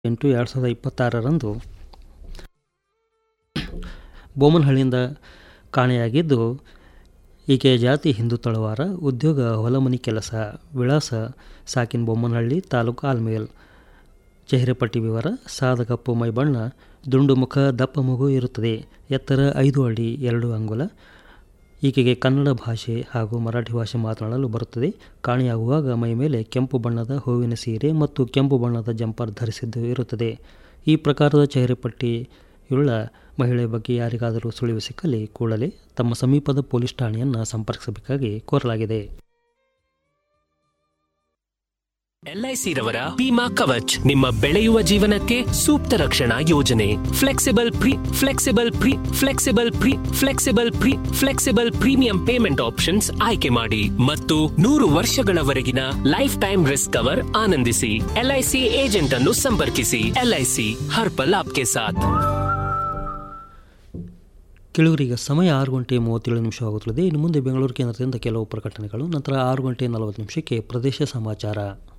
ಎಂಟು ಎರಡು ಸಾವಿರದ ಇಪ್ಪತ್ತಾರರಂದು ಬೊಮ್ಮನಹಳ್ಳಿಯಿಂದ ಕಾಣೆಯಾಗಿದ್ದು ಈಕೆಯ ಜಾತಿ ಹಿಂದೂ ತಳವಾರ ಉದ್ಯೋಗ ಹೊಲಮನಿ ಕೆಲಸ ವಿಳಾಸ ಸಾಕಿನ ಬೊಮ್ಮನಹಳ್ಳಿ ತಾಲೂಕು ಆಲ್ಮೇಲ್ ಚೆಹರೆಪಟ್ಟಿ ವಿವರ ಸಾದ ಕಪ್ಪು ಮೈಬಣ್ಣ ದುಂಡು ಮುಖ ದಪ್ಪ ಮಗು ಇರುತ್ತದೆ ಎತ್ತರ ಐದು ಅಡಿ ಎರಡು ಅಂಗುಲ ಈಕೆಗೆ ಕನ್ನಡ ಭಾಷೆ ಹಾಗೂ ಮರಾಠಿ ಭಾಷೆ ಮಾತನಾಡಲು ಬರುತ್ತದೆ ಕಾಣೆಯಾಗುವಾಗ ಮೈ ಮೇಲೆ ಕೆಂಪು ಬಣ್ಣದ ಹೂವಿನ ಸೀರೆ ಮತ್ತು ಕೆಂಪು ಬಣ್ಣದ ಜಂಪರ್ ಧರಿಸಿದ್ದು ಇರುತ್ತದೆ ಈ ಪ್ರಕಾರದ ಚೆಹರೆಪಟ್ಟಿಯುಳ್ಳ ಮಹಿಳೆ ಬಗ್ಗೆ ಯಾರಿಗಾದರೂ ಸುಳಿವು ಸಿಕ್ಕಲ್ಲಿ ಕೂಡಲೇ ತಮ್ಮ ಸಮೀಪದ ಪೊಲೀಸ್ ಠಾಣೆಯನ್ನು ಸಂಪರ್ಕಿಸಬೇಕಾಗಿ ಕೋರಲಾಗಿದೆ ಎಲ್ಐಸಿ ರವರ ಬಿಮಾ ಕವಚ್ ನಿಮ್ಮ ಬೆಳೆಯುವ ಜೀವನಕ್ಕೆ ಸೂಕ್ತ ರಕ್ಷಣಾ ಯೋಜನೆ flexible pre flexible pre flexible pre flexible pre flexible premium payment options ಆಯ್ಕೆ ಮಾಡಿ ಮತ್ತು ನೂರು ವರ್ಷಗಳವರೆಗಿನ ಲೈಫ್ ಟೈಮ್ ರಿಸ್ಕ್ ಕವರ್ ಆನಂದಿಸಿ ಎಲ್ಐಸಿ ಏಜೆಂಟ್ ಅನ್ನು ಸಂಪರ್ಕಿಸಿ ಎಲ್ಐಸಿ ಹರ್ ಪಲ್ ಆಪ್ಕೆ ಸಾಥ್ ಕೆಲವರಿಗೆ ಸಮಯ ಆರು ಗಂಟೆ ಮೂವತ್ತೇಳು ನಿಮಿಷವಾಗುತ್ತದೆ ಇನ್ನು ಮುಂದೆ ಬೆಂಗಳೂರು ಕೇಂದ್ರದಿಂದ ಕೆಲವು ಪ್ರಕಟಣೆಗಳು ನಂತರ ಆರು ಗಂಟೆ ನಲವತ್ತು ನಿಮಿಷಕ್ಕೆ ಪ್ರದೇಶ ಸಮಾಚಾರ